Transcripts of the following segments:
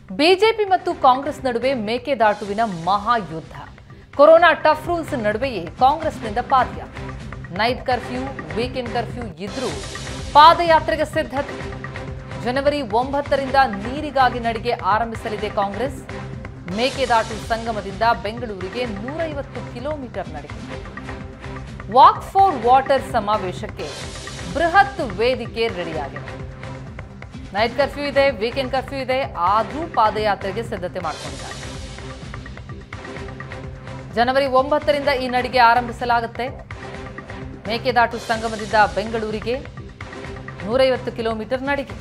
BJP ಮತ್ತು ಕಾಂಗ್ರೆಸ್ ನಡುವೆ ಮೇಕೆದಾಟುವಿನ ಮಹಾಯುದ್ಧ ಕೊರೋನಾ ಟಫ್ ರೂಲ್ಸ್ ನಡುವೆಯೇ ಕಾಂಗ್ರೆಸ್ನಿಂದ ಪಾದಯಾತ್ರೆ ನೈಟ್ ಕರ್ಫ್ಯೂ ವೀಕೆಂಡ್ ಕರ್ಫ್ಯೂ ಇದ್ರೂ ಪಾದಯಾತ್ರೆಗೆ ಸಿದ್ಧತೆ ಜನವರಿ ಒಂಬತ್ತರಿಂದ ನೀರಿಗಾಗಿ ನಡಿಗೆ ಆರಂಭಿಸಲಿದೆ ಕಾಂಗ್ರೆಸ್ ಮೇಕೆದಾಟು ಸಂಗಮದಿಂದ ಬೆಂಗಳೂರಿಗೆ ನೂರೈವತ್ತು ಕಿಲೋಮೀಟರ್ ನಡಿಗೆ ವಾಕ್ ಫಾರ್ ವಾಟರ್ ಸಮಾವೇಶಕ್ಕೆ ಬೃಹತ್ ವೇದಿಕೆ ರೆಡಿಯಾಗಿದೆ ನೈಟ್ ಕರ್ಫ್ಯೂ ಇದೆ ವೀಕೆಂಡ್ ಕರ್ಫ್ಯೂ ಇದೆ ಆದರೂ ಪಾದಯಾತ್ರೆಗೆ ಸಿದ್ಧತೆ ಮಾಡಿಕೊಂಡಿದ್ದಾರೆ ಜನವರಿ ಒಂಬತ್ತರಿಂದ ಈ ನಡಿಗೆ ಆರಂಭಿಸಲಾಗುತ್ತೆ ಮೇಕೆದಾಟು ಸಂಗಮದಿಂದ ಬೆಂಗಳೂರಿಗೆ ನೂರೈವತ್ತು ಕಿಲೋಮೀಟರ್ ನಡಿಗೆ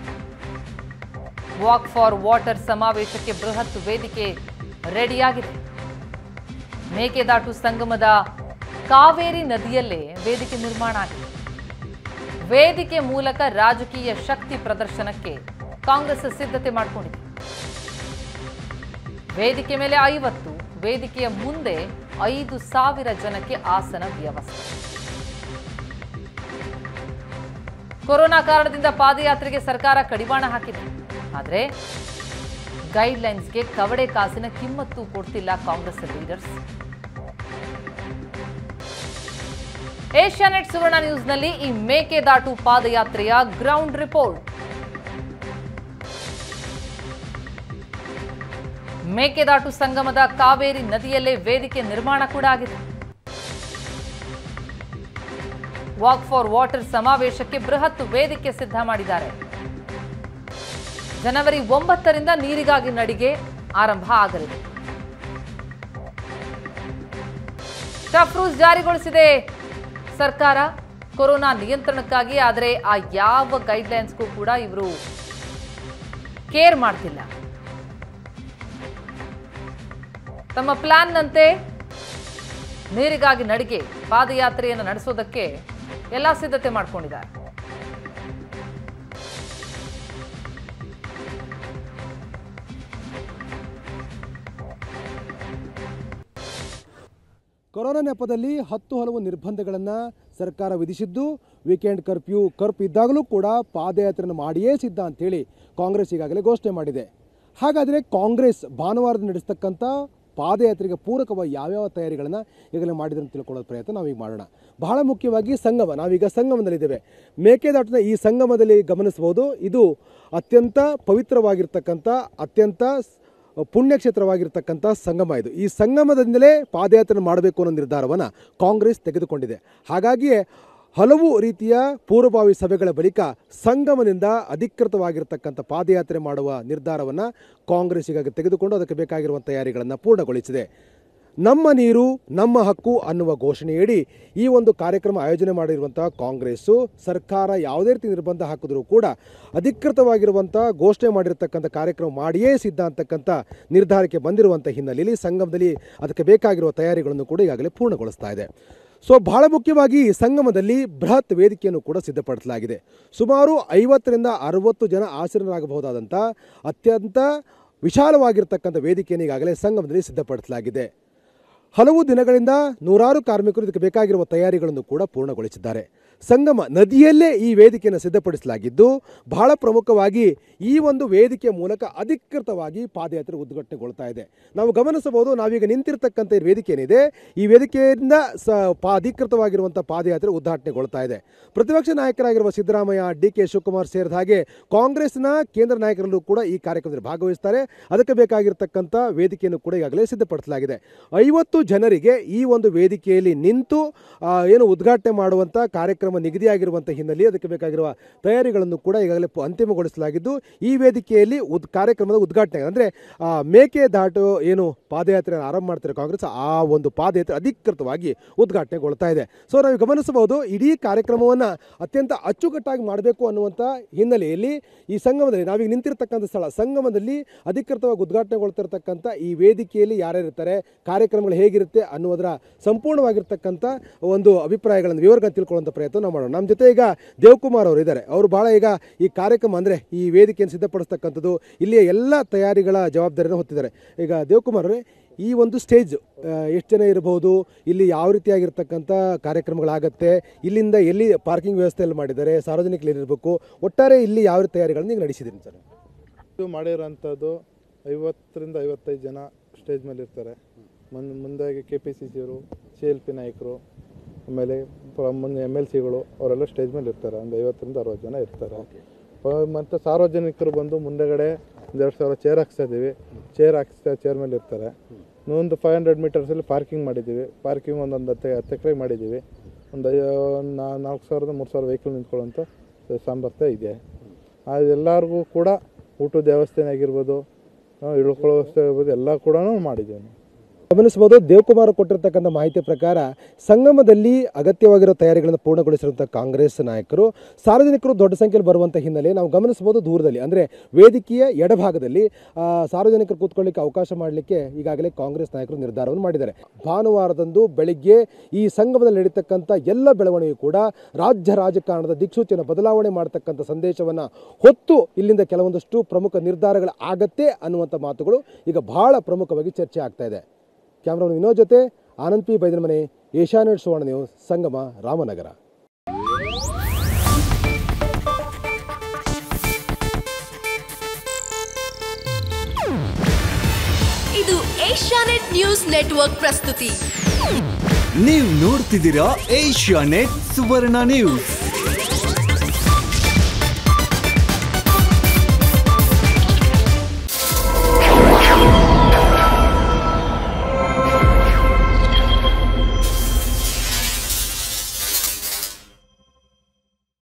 ವಾಕ್ ಫಾರ್ ವಾಟರ್ ಸಮಾವೇಶಕ್ಕೆ ಬೃಹತ್ ವೇದಿಕೆ ರೆಡಿಯಾಗಿದೆ ಮೇಕೆದಾಟು ಸಂಗಮದ ಕಾವೇರಿ ನದಿಯಲ್ಲೇ ವೇದಿಕೆ ನಿರ್ಮಾಣ ಆಗಿದೆ ವೇದಿಕೆ ಮೂಲಕ ರಾಜಕೀಯ ಶಕ್ತಿ ಪ್ರದರ್ಶನಕ್ಕೆ ಕಾಂಗ್ರೆಸ್ ಸಿದ್ಧತೆ ಮಾಡಿಕೊಂಡಿದೆ ವೇದಿಕೆ ಮೇಲೆ ಐವತ್ತು ವೇದಿಕೆಯ ಮುಂದೆ ಐದು ಸಾವಿರ ಜನಕ್ಕೆ ಆಸನ ವ್ಯವಸ್ಥೆ ಕೊರೋನಾ ಕಾರಣದಿಂದ ಪಾದಯಾತ್ರೆಗೆ ಸರ್ಕಾರ ಕಡಿವಾಣ ಹಾಕಿದೆ ಆದರೆ ಗೈಡ್ಲೈನ್ಸ್ಗೆ ಕವಡೆ ಕಾಸಿನ ಕಿಮ್ಮತ್ತು ಕೊಡ್ತಿಲ್ಲ ಕಾಂಗ್ರೆಸ್ ಲೀಡರ್ಸ್ ಏಷ್ಯಾನೆಟ್ ಸುವರ್ಣ ನ್ಯೂಸ್ನಲ್ಲಿ ಈ ಮೇಕೆದಾಟು ಪಾದಯಾತ್ರೆಯ ಗ್ರೌಂಡ್ ರಿಪೋರ್ಟ್ ಮೇಕೆದಾಟು ಸಂಗಮದ ಕಾವೇರಿ ನದಿಯಲ್ಲೇ ವೇದಿಕೆ ನಿರ್ಮಾಣ ಕೂಡ ಆಗಿದೆ ವಾಕ್ ಫಾರ್ ವಾಟರ್ ಸಮಾವೇಶಕ್ಕೆ ಬೃಹತ್ ವೇದಿಕೆ ಸಿದ್ಧ ಮಾಡಿದ್ದಾರೆ ಜನವರಿ ಒಂಬತ್ತರಿಂದ ನೀರಿಗಾಗಿ ನಡಿಗೆ ಆರಂಭ ಆಗಲಿದೆ ಟಫ್ ರೂಲ್ಸ್ ಜಾರಿಗೊಳಿಸಿದೆ ಸರ್ಕಾರ ಕೊರೋನಾ ನಿಯಂತ್ರಣಕ್ಕಾಗಿ ಆದರೆ ಆ ಯಾವ ಗೈಡ್ಲೈನ್ಸ್ಗೂ ಕೂಡ ಇವರು ಕೇರ್ ಮಾಡ್ತಿಲ್ಲ ತಮ್ಮ ಪ್ಲಾನ್ನಂತೆ ನೀರಿಗಾಗಿ ನಡಿಗೆ ಪಾದಯಾತ್ರೆಯನ್ನು ನಡೆಸೋದಕ್ಕೆ ಎಲ್ಲ ಸಿದ್ಧತೆ ಮಾಡ್ಕೊಂಡಿದ್ದಾರೆ ಕೊರೋನಾ ನೆಪದಲ್ಲಿ ಹತ್ತು ಹಲವು ನಿರ್ಬಂಧಗಳನ್ನು ಸರ್ಕಾರ ವಿಧಿಸಿದ್ದು ವೀಕೆಂಡ್ ಕರ್ಫ್ಯೂ ಕರ್ಫ್ ಇದ್ದಾಗಲೂ ಕೂಡ ಪಾದಯಾತ್ರೆಯನ್ನು ಮಾಡಿಯೇ ಸಿದ್ಧ ಅಂತೇಳಿ ಕಾಂಗ್ರೆಸ್ ಈಗಾಗಲೇ ಘೋಷಣೆ ಮಾಡಿದೆ ಹಾಗಾದರೆ ಕಾಂಗ್ರೆಸ್ ಭಾನುವಾರದ ನಡೆಸ್ತಕ್ಕಂಥ ಪಾದಯಾತ್ರೆಗೆ ಪೂರಕವಾಗಿ ಯಾವ್ಯಾವ ತಯಾರಿಗಳನ್ನು ಈಗಲೇ ಮಾಡಿದ್ರೆ ಅಂತ ತಿಳ್ಕೊಳ್ಳೋ ಪ್ರಯತ್ನ ನಾವೀಗ ಮಾಡೋಣ ಬಹಳ ಮುಖ್ಯವಾಗಿ ಸಂಗಮ ನಾವೀಗ ಸಂಗಮದಲ್ಲಿದ್ದೇವೆ ಮೇಕೆದಾಟಿನ ಈ ಸಂಗಮದಲ್ಲಿ ಗಮನಿಸಬಹುದು ಇದು ಅತ್ಯಂತ ಪವಿತ್ರವಾಗಿರ್ತಕ್ಕಂಥ ಅತ್ಯಂತ ಪುಣ್ಯಕ್ಷೇತ್ರವಾಗಿರ್ತಕ್ಕಂಥ ಸಂಗಮ ಇದು ಈ ಸಂಗಮದಿಂದಲೇ ಪಾದಯಾತ್ರೆ ಮಾಡಬೇಕು ಅನ್ನೋ ನಿರ್ಧಾರವನ್ನು ಕಾಂಗ್ರೆಸ್ ತೆಗೆದುಕೊಂಡಿದೆ ಹಾಗಾಗಿಯೇ ಹಲವು ರೀತಿಯ ಪೂರ್ವಭಾವಿ ಸಭೆಗಳ ಬಳಿಕ ಸಂಗಮದಿಂದ ಅಧಿಕೃತವಾಗಿರ್ತಕ್ಕಂಥ ಪಾದಯಾತ್ರೆ ಮಾಡುವ ನಿರ್ಧಾರವನ್ನು ಕಾಂಗ್ರೆಸ್ ಈಗಾಗ ತೆಗೆದುಕೊಂಡು ಅದಕ್ಕೆ ಬೇಕಾಗಿರುವ ತಯಾರಿಗಳನ್ನು ಪೂರ್ಣಗೊಳಿಸಿದೆ ನಮ್ಮ ನೀರು ನಮ್ಮ ಹಕ್ಕು ಅನ್ನುವ ಘೋಷಣೆಯಡಿ ಈ ಒಂದು ಕಾರ್ಯಕ್ರಮ ಆಯೋಜನೆ ಮಾಡಿರುವಂತಹ ಕಾಂಗ್ರೆಸ್ಸು ಸರ್ಕಾರ ಯಾವುದೇ ರೀತಿ ನಿರ್ಬಂಧ ಹಾಕಿದ್ರೂ ಕೂಡ ಅಧಿಕೃತವಾಗಿರುವಂಥ ಘೋಷಣೆ ಮಾಡಿರ್ತಕ್ಕಂಥ ಕಾರ್ಯಕ್ರಮ ಮಾಡಿಯೇ ಸಿದ್ಧ ಅಂತಕ್ಕಂಥ ನಿರ್ಧಾರಕ್ಕೆ ಬಂದಿರುವಂಥ ಹಿನ್ನೆಲೆಯಲ್ಲಿ ಸಂಗಮದಲ್ಲಿ ಅದಕ್ಕೆ ಬೇಕಾಗಿರುವ ತಯಾರಿಗಳನ್ನು ಕೂಡ ಈಗಾಗಲೇ ಪೂರ್ಣಗೊಳಿಸ್ತಾ ಇದೆ ಸೊ ಬಹಳ ಮುಖ್ಯವಾಗಿ ಈ ಸಂಗಮದಲ್ಲಿ ಬೃಹತ್ ವೇದಿಕೆಯನ್ನು ಕೂಡ ಸಿದ್ಧಪಡಿಸಲಾಗಿದೆ ಸುಮಾರು ಐವತ್ತರಿಂದ ಅರವತ್ತು ಜನ ಆಸೀನರಾಗಬಹುದಾದಂಥ ಅತ್ಯಂತ ವಿಶಾಲವಾಗಿರ್ತಕ್ಕಂಥ ವೇದಿಕೆಯನ್ನು ಈಗಾಗಲೇ ಸಂಗಮದಲ್ಲಿ ಸಿದ್ಧಪಡಿಸಲಾಗಿದೆ ಹಲವು ದಿನಗಳಿಂದ ನೂರಾರು ಕಾರ್ಮಿಕರು ಇದಕ್ಕೆ ಬೇಕಾಗಿರುವ ತಯಾರಿಗಳನ್ನು ಕೂಡ ಪೂರ್ಣಗೊಳಿಸಿದ್ದಾರೆ ಸಂಗಮ ನದಿಯಲ್ಲೇ ಈ ವೇದಿಕೆಯನ್ನು ಸಿದ್ಧಪಡಿಸಲಾಗಿದ್ದು ಬಹಳ ಪ್ರಮುಖವಾಗಿ ಈ ಒಂದು ವೇದಿಕೆಯ ಮೂಲಕ ಅಧಿಕೃತವಾಗಿ ಪಾದಯಾತ್ರೆ ಉದ್ಘಾಟನೆಗೊಳ್ತಾ ಇದೆ ನಾವು ಗಮನಿಸಬಹುದು ನಾವೀಗ ನಿಂತಿರ್ತಕ್ಕಂಥ ಈ ವೇದಿಕೆ ಏನಿದೆ ಈ ವೇದಿಕೆಯಿಂದ ಸ ಪಾ ಅಧಿಕೃತವಾಗಿರುವಂಥ ಪಾದಯಾತ್ರೆ ಉದ್ಘಾಟನೆಗೊಳ್ತಾ ಇದೆ ಪ್ರತಿಪಕ್ಷ ನಾಯಕರಾಗಿರುವ ಸಿದ್ದರಾಮಯ್ಯ ಡಿ ಕೆ ಶಿವಕುಮಾರ್ ಸೇರಿದ ಹಾಗೆ ಕಾಂಗ್ರೆಸ್ನ ಕೇಂದ್ರ ನಾಯಕರಲ್ಲೂ ಕೂಡ ಈ ಕಾರ್ಯಕ್ರಮದಲ್ಲಿ ಭಾಗವಹಿಸ್ತಾರೆ ಅದಕ್ಕೆ ಬೇಕಾಗಿರ್ತಕ್ಕಂಥ ವೇದಿಕೆಯನ್ನು ಕೂಡ ಈಗಾಗಲೇ ಸಿದ್ಧಪಡಿಸಲಾಗಿದೆ ಐವತ್ತು ಜನರಿಗೆ ಈ ಒಂದು ವೇದಿಕೆಯಲ್ಲಿ ನಿಂತು ಆ, ಏನು ಉದ್ಘಾಟನೆ ಮಾಡುವಂಥ ಕಾರ್ಯಕ್ರಮ ನಿಗದಿಯಾಗಿರುವಂಥ ಹಿನ್ನೆಲೆ ಅದಕ್ಕೆ ಬೇಕಾಗಿರುವ ತಯಾರಿಗಳನ್ನು ಕೂಡ ಈಗಾಗಲೇ ಪ- ಅಂತಿಮಗೊಳಿಸಲಾಗಿದ್ದು ಈ ವೇದಿಕೆಯಲ್ಲಿ ಉದ್ ಕಾರ್ಯಕ್ರಮದ ಉದ್ಘಾಟನೆ ಅಂದರೆ ಮೇಕೆದಾಟು ಏನು ಪಾದಯಾತ್ರೆಯನ್ನು ಆರಂಭ ಮಾಡ್ತಾರೆ ಕಾಂಗ್ರೆಸ್ ಆ ಒಂದು ಪಾದಯಾತ್ರೆ ಅಧಿಕೃತವಾಗಿ ಉದ್ಘಾಟನೆಗೊಳ್ತಾ ಇದೆ ಸೊ ನಾವು ಗಮನಿಸಬಹುದು ಇಡೀ ಕಾರ್ಯಕ್ರಮವನ್ನು ಅತ್ಯಂತ ಅಚ್ಚುಕಟ್ಟಾಗಿ ಮಾಡಬೇಕು ಅನ್ನುವಂಥ ಹಿನ್ನೆಲೆಯಲ್ಲಿ ಈ ಸಂಗಮದಲ್ಲಿ ನಾವೀಗ ನಿಂತಿರ್ತಕ್ಕಂಥ ಸ್ಥಳ ಸಂಗಮದಲ್ಲಿ ಅಧಿಕೃತವಾಗಿ ಉದ್ಘಾಟನೆಗೊಳ್ತಿರ್ತಕ್ಕಂಥ ಈ ವೇದಿಕೆಯಲ್ಲಿ ಯಾರ್ಯಾರಿರ್ತಾರೆ ಕಾರ್ಯಕ್ರಮಗಳು ಹೇಗಿರುತ್ತೆ ಅನ್ನುವುದರ ಸಂಪೂರ್ಣವಾಗಿರ್ತಕ್ಕಂಥ ಒಂದು ಅಭಿಪ್ರಾಯಗಳನ್ನು ವಿವರಗಳನ್ನು ತಿಳ್ಕೊಳ್ಳುವಂಥ ಪ್ರಯತ್ನ ನಾವು ಮಾಡೋಣ ನಮ್ಮ ಜೊತೆ ಈಗ ದೇವಕುಮಾರ್ ಅವರು ಇದ್ದಾರೆ ಅವರು ಬಹಳ ಈಗ ಈ ಕಾರ್ಯಕ್ರಮ ಅಂದರೆ ಈ ವೇದಿಕೆಯನ್ನು ಸಿದ್ಧಪಡಿಸ್ತಕ್ಕಂಥದ್ದು ಇಲ್ಲಿಯ ಎಲ್ಲ ತಯಾರಿಗಳ ಜವಾಬ್ದಾರಿಯನ್ನು ಹೊತ್ತಿದ್ದಾರೆ ಈಗ ದೇವಕುಮಾರ್ ಅವರೇ ಈ ಒಂದು ಸ್ಟೇಜ್ ಎಷ್ಟು ಜನ ಇರಬಹುದು ಇಲ್ಲಿ ಯಾವ ರೀತಿಯಾಗಿರ್ತಕ್ಕಂಥ ಕಾರ್ಯಕ್ರಮಗಳಾಗತ್ತೆ ಇಲ್ಲಿಂದ ಎಲ್ಲಿ ಪಾರ್ಕಿಂಗ್ ವ್ಯವಸ್ಥೆಯಲ್ಲಿ ಮಾಡಿದ್ದಾರೆ ಸಾರ್ವಜನಿಕರು ಇರಬೇಕು ಒಟ್ಟಾರೆ ಇಲ್ಲಿ ಯಾವ ರೀತಿ ತಯಾರಿಗಳನ್ನು ಈಗ ನಡೆಸಿದ್ದೀನಿ ಸರ್ ಇದು ಮಾಡಿರೋಂಥದ್ದು ಐವತ್ತರಿಂದ ಐವತ್ತೈದು ಜನ ಸ್ಟೇಜ್ ಮೇಲೆ ಇರ್ತಾರೆ ಮುಂದೆ ಮುಂದೆ ಕೆ ಪಿ ಸಿ ಸಿಯವರು ಸಿ ಎಲ್ ಪಿ ನಾಯಕರು ಆಮೇಲೆ ಪ್ರ- ಮುಂದೆ ಎಮ್ ಎಲ್ ಸಿಗಳು ಅವರೆಲ್ಲ ಸ್ಟೇಜ್ ಮೇಲೆ ಇರ್ತಾರೆ ಒಂದು ಐವತ್ತರಿಂದ ಅರವತ್ತು ಜನ ಇರ್ತಾರೆ ಪ- ಮತ್ತು ಸಾರ್ವಜನಿಕರು ಬಂದು ಮುಂದೆಗಡೆ ಒಂದೆರಡು ಸಾವಿರ ಚೇರ್ ಹಾಕ್ಸ್ತಾ ಇದ್ದೀವಿ ಚೇರ್ ಹಾಕ್ಸ್ತಾ ಚೇರ್ ಮೇಲೆ ಇರ್ತಾರೆ ಒಂದು ಫೈವ್ ಹಂಡ್ರೆಡ್ ಮೀಟರ್ಸಲ್ಲಿ ಪಾರ್ಕಿಂಗ್ ಮಾಡಿದ್ದೀವಿ ಪಾರ್ಕಿಂಗ್ ಒಂದೊಂದು ಹತ್ತು ಹತ್ತು ಎಕರೆ ಮಾಡಿದ್ದೀವಿ ಒಂದು ಐ ಒಂದು ನಾ- ನಾಲ್ಕು ಸಾವಿರದ ಮೂರು ಸಾವಿರ ವೆಹಿಕಲ್ ನಿಂತ್ಕೊಳ್ಳೋಂಥ ಸಾಮರ್ಥ್ಯ ಇದೆ ಅದೆಲ್ಲರಿಗೂ ಕೂಡ ಊಟದ ವ್ಯವಸ್ಥೆ ಆಗಿರ್ಬೋದು ಆ, ಇಳ್ಕೊಳ್ಳೋ ವ್ಯವಸ್ಥೆ ಆಗಿರ್ಬೋದು ಎಲ್ಲ ಕೂಡ ಮಾಡಿದ್ದೀವಿ ನಾವು. ಗಮನಿಸಬಹುದು ದೇವಕುಮಾರ್ ಕೊಟ್ಟಿರ್ತಕ್ಕಂಥ ಮಾಹಿತಿ ಪ್ರಕಾರ ಸಂಗಮದಲ್ಲಿ ಅಗತ್ಯವಾಗಿರೋ ತಯಾರಿಗಳನ್ನು ಪೂರ್ಣಗೊಳಿಸಿರುವಂಥ ಕಾಂಗ್ರೆಸ್ ನಾಯಕರು ಸಾರ್ವಜನಿಕರು ದೊಡ್ಡ ಸಂಖ್ಯೆಯಲ್ಲಿ ಬರುವಂಥ ಹಿನ್ನೆಲೆ ನಾವು ಗಮನಿಸಬಹುದು ದೂರದಲ್ಲಿ ಅಂದರೆ ವೇದಿಕೆಯ ಎಡಭಾಗದಲ್ಲಿ ಆ, ಸಾರ್ವಜನಿಕರು ಕೂತ್ಕೊಳ್ಳಿಕ್ಕೆ ಅವಕಾಶ ಮಾಡಲಿಕ್ಕೆ ಈಗಾಗಲೇ ಕಾಂಗ್ರೆಸ್ ನಾಯಕರು ನಿರ್ಧಾರವನ್ನು ಮಾಡಿದ್ದಾರೆ ಭಾನುವಾರದಂದು ಬೆಳಿಗ್ಗೆ ಈ ಸಂಗಮದಲ್ಲಿ ನಡೀತಕ್ಕಂಥ ಎಲ್ಲ ಬೆಳವಣಿಗೆ ಕೂಡ ರಾಜ್ಯ ರಾಜಕಾರಣದ ದಿಕ್ಸೂಚಿಯನ್ನು ಬದಲಾವಣೆ ಮಾಡತಕ್ಕಂಥ ಸಂದೇಶವನ್ನು ಹೊತ್ತು ಇಲ್ಲಿಂದ ಕೆಲವೊಂದಷ್ಟು ಪ್ರಮುಖ ನಿರ್ಧಾರಗಳು ಆಗತ್ತೆ ಅನ್ನುವಂಥ ಮಾತುಗಳು ಈಗ ಬಹಳ ಪ್ರಮುಖವಾಗಿ ಚರ್ಚೆ ಆಗ್ತಾ ಇದೆ ಕ್ಯಾಮ್ರಾಮನ್ ವಿನೋದ್ ಜೊತೆ ಆನಂದ್ ಪಿ ಬೈದನಮನೆ ಏಷ್ಯಾನೆಟ್ ಸುವರ್ಣ ನ್ಯೂಸ್ ಸಂಗಮ ರಾಮನಗರ ಇದು ಏಷ್ಯಾನೆಟ್ ನ್ಯೂಸ್ ನೆಟ್ವರ್ಕ್ ಪ್ರಸ್ತುತಿ ನೀವು ನೋಡ್ತಿದ್ದೀರಾ ಏಷ್ಯಾ ನೆಟ್ ಸುವರ್ಣ ನ್ಯೂಸ್